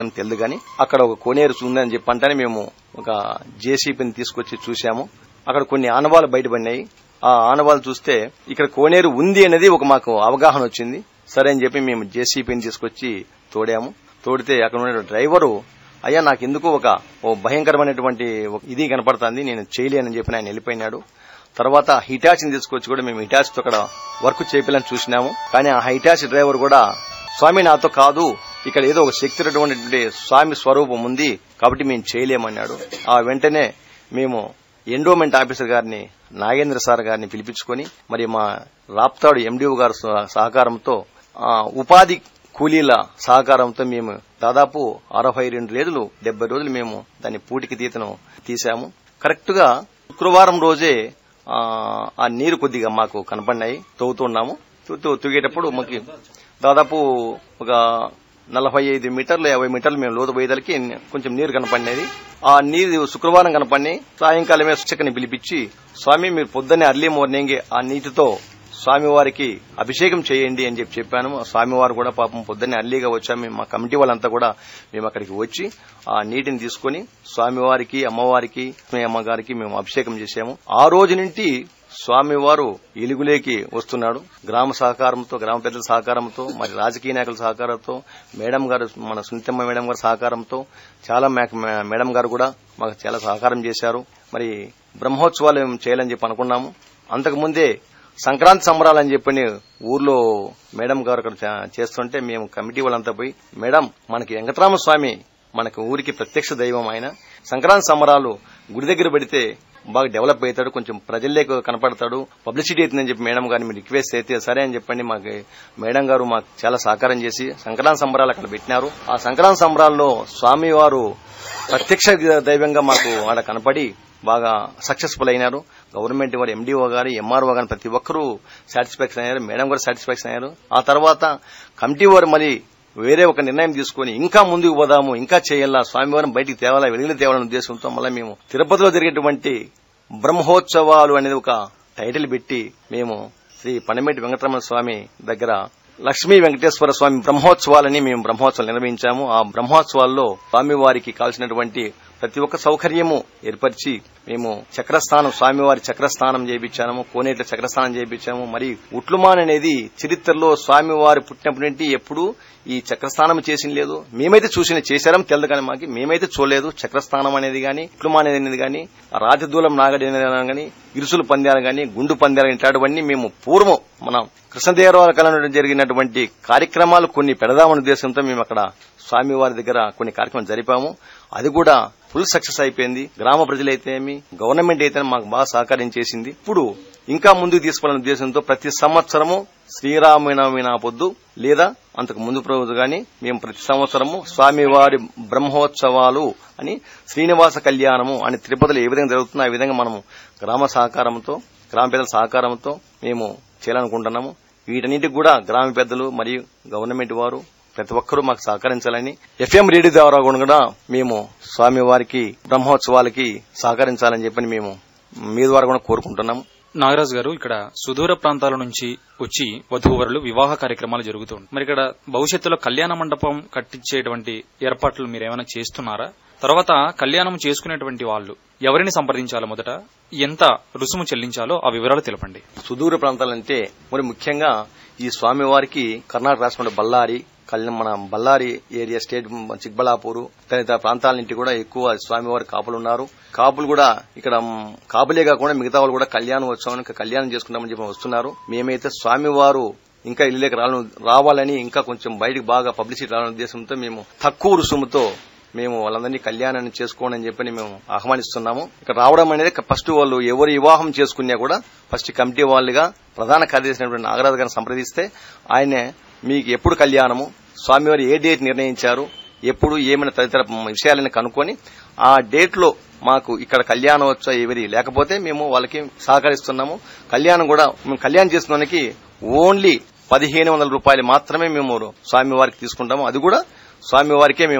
అని తెలియదు కానీ అక్కడ ఒక కోనేరు ఉందని చెప్పి అంటేనే మేము ఒక జేసీపీని తీసుకొచ్చి చూశాము అక్కడ కొన్ని ఆనవాలు బయటపడినాయి ఆ ఆనవాలు చూస్తే ఇక్కడ కోనేరు ఉంది అనేది ఒక మాకు అవగాహన వచ్చింది సరే అని చెప్పి మేము జేసీపీని తీసుకొచ్చి తోడాము తోడితే అక్కడ ఉన్న డ్రైవరు అయ్యా నాకు ఎందుకు ఒక ఓ భయంకరమైనటువంటి ఒక ఇది కనపడుతుంది నేను చేయలేనని చెప్పి ఆయన వెళ్ళిపోయినాడు తర్వాత హిటాచిని తీసుకొచ్చి కూడా మేము హిటాచితో అక్కడ వర్క్ చేయాలని చూసినాము కానీ ఆ హిటాచి డ్రైవర్ కూడా స్వామి నాతో కాదు ఇక్కడ ఏదో ఒక శక్తి ఉన్నటువంటి స్వామి స్వరూపం ఉంది కాబట్టి మేము చేయలేమన్నాడు ఆ వెంటనే మేము ఎండోమెంట్ ఆఫీసర్ గారిని నాగేంద్ర సార్ గారిని పిలిపించుకొని మరి మా రాప్తాడు ఎండిఓ గారి సహ- సహకారంతో ఆ, ఉపాధి కూలీల సహకారంతో మేము దాదాపు అరవై రెండు రోజులు డెబ్బై రోజులు మేము దాని పూటికి తీతను తీశాము కరెక్ట్ గా శుక్రవారం రోజే ఆ, ఆ నీరు కొద్దిగా మాకు కనపడినాయి తవ్వుతున్నాము తవ్వుతూ తూగేటప్పుడు మాకు దాదాపు ఒక నలభై ఐదు మీటర్లు యాభై మీటర్లు మేము లోతు పోయేదలకి కొంచెం నీరు కనపడినది ఆ నీరు శుక్రవారం కనపడి సాయంకాలమే శిక్షకని పిలిపించి స్వామి మీరు పొద్దున్నే అర్లీ మార్నింగ్ ఆ నీటితో స్వామివారికి అభిషేకం చేయండి అని చెప్పి చెప్పాను ఆ స్వామివారు కూడా పాపం పొద్దున్నే అర్లీగా వచ్చాము మేము మా కమిటీ వాళ్ళంతా కూడా మేము అక్కడికి వచ్చి ఆ నీటిని తీసుకొని స్వామివారికి అమ్మవారికి మీ అమ్మగారికి మేము అభిషేకం చేశాము ఆ రోజు నుండి స్వామివారు ఇలుగులేకి వస్తున్నాడు గ్రామ సహకారంతో గ్రామ పెద్దల సహకారంతో మరి రాజకీయ నాయకుల సహకారంతో మేడం గారు మన సునీతమ్మ మేడం గారి సహకారంతో చాలా మేక- మే- మేడం గారు కూడా మాకు చాలా సహకారం చేశారు మరి బ్రహ్మోత్సవాలు మేము చేయాలని చెప్పి అనుకున్నాము అంతకు ముందే సంక్రాంతి సంబరాలని చెప్పని ఊర్లో మేడం గారు అక్కడ చే- చేస్తుంటే మేము కమిటీ వాళ్ళంతా పోయి మేడం మనకి వెంకటరామ స్వామి మనకి ఊరికి ప్రత్యక్ష దైవం ఆయన సంక్రాంతి సంబరాలు గుడి దగ్గర పెడితే బాగా డెవలప్ అవుతాడు కొంచెం ప్రజల్లోకి కనపడతాడు పబ్లిసిటీ అవుతుందని చెప్పి మేడం గారిని మీరు రిక్వెస్ట్ అయితే సరే అని చెప్పండి మాకు మేడం గారు మాకు చాలా సహకారం చేసి సంక్రాంతి సంబరాలు అక్కడ పెట్టినారు ఆ సంక్రాంతి సంబరాల్లో స్వామివారు ప్రత్యక్ష దైవంగా మాకు ఆడ కనపడి బాగా సక్సెస్ఫుల్ అయినారు గవర్నమెంట్ వారు ఎండిఓ గారు ఎంఆర్ఓ గారు ప్రతి ఒక్కరూ సాటిస్ఫాక్షన్ అయ్యారు మేడం గారు సాటిస్ఫాక్షన్ అయ్యారు ఆ తర్వాత కమిటీ వారు మరి వేరే ఒక నిర్ణయం తీసుకొని ఇంకా ముందుకు పోదాము ఇంకా చేయాలా స్వామివారిని బయటికి తేవాలా వెలుగులు తేవాలనే ఉద్దేశంతో మళ్ళీ మేము తిరుపతిలో జరిగేటువంటి బ్రహ్మోత్సవాలు అనేది ఒక టైటిల్ పెట్టి మేము శ్రీ పనమేటి వెంకటరమణ స్వామి దగ్గర లక్ష్మీ వెంకటేశ్వర స్వామి బ్రహ్మోత్సవాలని మేము బ్రహ్మోత్సవాలు నిర్వహించాము ఆ బ్రహ్మోత్సవాల్లో స్వామివారికి కావాల్సినటువంటి ప్రతి ఒక్క సౌకర్యము ఏర్పరిచి మేము చక్రస్థానం స్వామివారి చక్రస్థానం చేయించాము కోనేట్ల చక్రస్థానం చేయించాము మరి ఉట్లుమాన్ అనేది చరిత్రలో స్వామివారి పుట్టినప్పటి నుండి ఎప్పుడు ఈ చక్రస్థానం చేసిన లేదు మేమైతే చూసిన చేశారం తెలదు కానీ మాకు మేమైతే చూడలేదు చక్రస్థానం అనేది గాని ఉట్లుమాన్ అనేది గాని రాతిదూలం నాగడి అనేది గాని ఇరుసులు పందాలు గాని గుండు పందాలు ఇట్లాంటివన్నీ మేము పూర్వం మన కృష్ణదేవరాల కాలంలో జరిగినటువంటి కార్యక్రమాలు కొన్ని పెడదామనే ఉద్దేశంతో మేము అక్కడ స్వామివారి దగ్గర కొన్ని కార్యక్రమాలు జరిపాము అది కూడా ఫుల్ సక్సెస్ అయిపోయింది గ్రామ ప్రజలైతేమి గవర్నమెంట్ అయితే మాకు బాగా సహకారం చేసింది ఇప్పుడు ఇంకా ముందుకు తీసుకోవాలనే ఉద్దేశంతో ప్రతి సంవత్సరము శ్రీరామనవమి నా పొద్దు లేదా అంతకు ముందు రోజు గాని మేము ప్రతి సంవత్సరము స్వామివారి బ్రహ్మోత్సవాలు అని శ్రీనివాస కళ్యాణము అని తిరుపతిలో ఏ విధంగా జరుగుతుందో ఆ విధంగా మనము గ్రామ సహకారంతో గ్రామ పెద్దల సహకారంతో మేము చేయాలనుకుంటున్నాము వీటన్నిటికి కూడా గ్రామ పెద్దలు మరియు గవర్నమెంట్ వారు ప్రతి ఒక్కరూ మాకు సహకరించాలని ఎఫ్ఎం రేడియో ద్వారా కూడా మేము స్వామివారికి బ్రహ్మోత్సవాలకి సహకరించాలని చెప్పని మేము మీ ద్వారా కూడా కోరుకుంటున్నాము నాగరాజు గారు ఇక్కడ సుదూర ప్రాంతాల నుంచి వచ్చి వధూవరులు వివాహ కార్యక్రమాలు జరుగుతుంది మరి ఇక్కడ భవిష్యత్తులో కళ్యాణ మండపం కట్టించేటువంటి ఏర్పాట్లు మీరు ఏమైనా చేస్తున్నారా తర్వాత కళ్యాణం చేసుకునేటువంటి వాళ్ళు ఎవరిని సంప్రదించాలో మొదట ఎంత రుసుము చెల్లించాలో ఆ వివరాలు తెలపండి సుదూర ప్రాంతాలంటే మరి ముఖ్యంగా ఈ స్వామివారికి కర్ణాటక రాష్ట్రంలో బళ్ళారి కళ్యాణ్ మన బళ్ళారి ఏరియా స్టేట్ చిక్బలాపూర్ తదితర ప్రాంతాల నుండి కూడా ఎక్కువ స్వామివారి కాపులు ఉన్నారు కాపులు కూడా ఇక్కడ మ్, కాపులే కాకుండా మిగతా వాళ్ళు కూడా కళ్యాణం వచ్చామని ఇంకా కళ్యాణం చేసుకుంటామని చెప్పి వస్తున్నారు మేమైతే స్వామివారు ఇంకా ఇల్లులోకి రావాలని రావాలని ఇంకా కొంచెం బయటకు బాగా పబ్లిసిటీ రావాలనే ఉద్దేశంతో మేము తక్కువ రుసుముతో మేము వాళ్ళందరినీ కళ్యాణాన్ని చేసుకోండి అని చెప్పని మేము ఆహ్వానిస్తున్నాము ఇక్కడ రావడం అనేది ఫస్ట్ వాళ్ళు ఎవరు వివాహం చేసుకున్నా కూడా ఫస్ట్ కమిటీ వాళ్ళుగా ప్రధాన కార్యదర్శి అయినటువంటి నాగరాజు గారిని సంప్రదిస్తే ఆయనే మీకు ఎప్పుడు కళ్యాణము స్వామివారు ఏ డేట్ నిర్ణయించారు ఎప్పుడు ఏమైనా తదితర విషయాలను కనుక్కొని ఆ డేట్ లో మాకు ఇక్కడ కళ్యాణం వచ్చా ఎవరి లేకపోతే మేము వాళ్ళకి సహకరిస్తున్నాము కళ్యాణం కూడా మేము కళ్యాణం చేస్తున్నందుకు ఓన్లీ పదిహేను వందల రూపాయలు మాత్రమే మేము స్వామివారికి తీసుకుంటాము అది కూడా స్వామివారికే మేము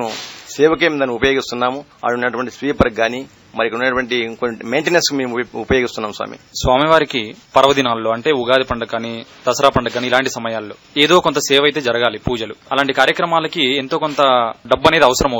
సేవకే మేము దాన్ని ఉపయోగిస్తున్నాము అక్కడ ఉన్నటువంటి స్వీపర్ గాని మరి ఇక్కడ ఉన్నటువంటి ఇంకొన్ని మెయింటెనెన్స్ మేము ఉప- ఉపయోగిస్తున్నాం స్వామి స్వామివారికి పర్వదినాల్లో అంటే ఉగాది పండుగ కానీ దసరా పండుగ కానీ ఇలాంటి సమయాల్లో ఏదో కొంత సేవ అయితే జరగాలి పూజలు అలాంటి కార్యక్రమాలకి ఎంతో కొంత డబ్బు అనేది అవసరం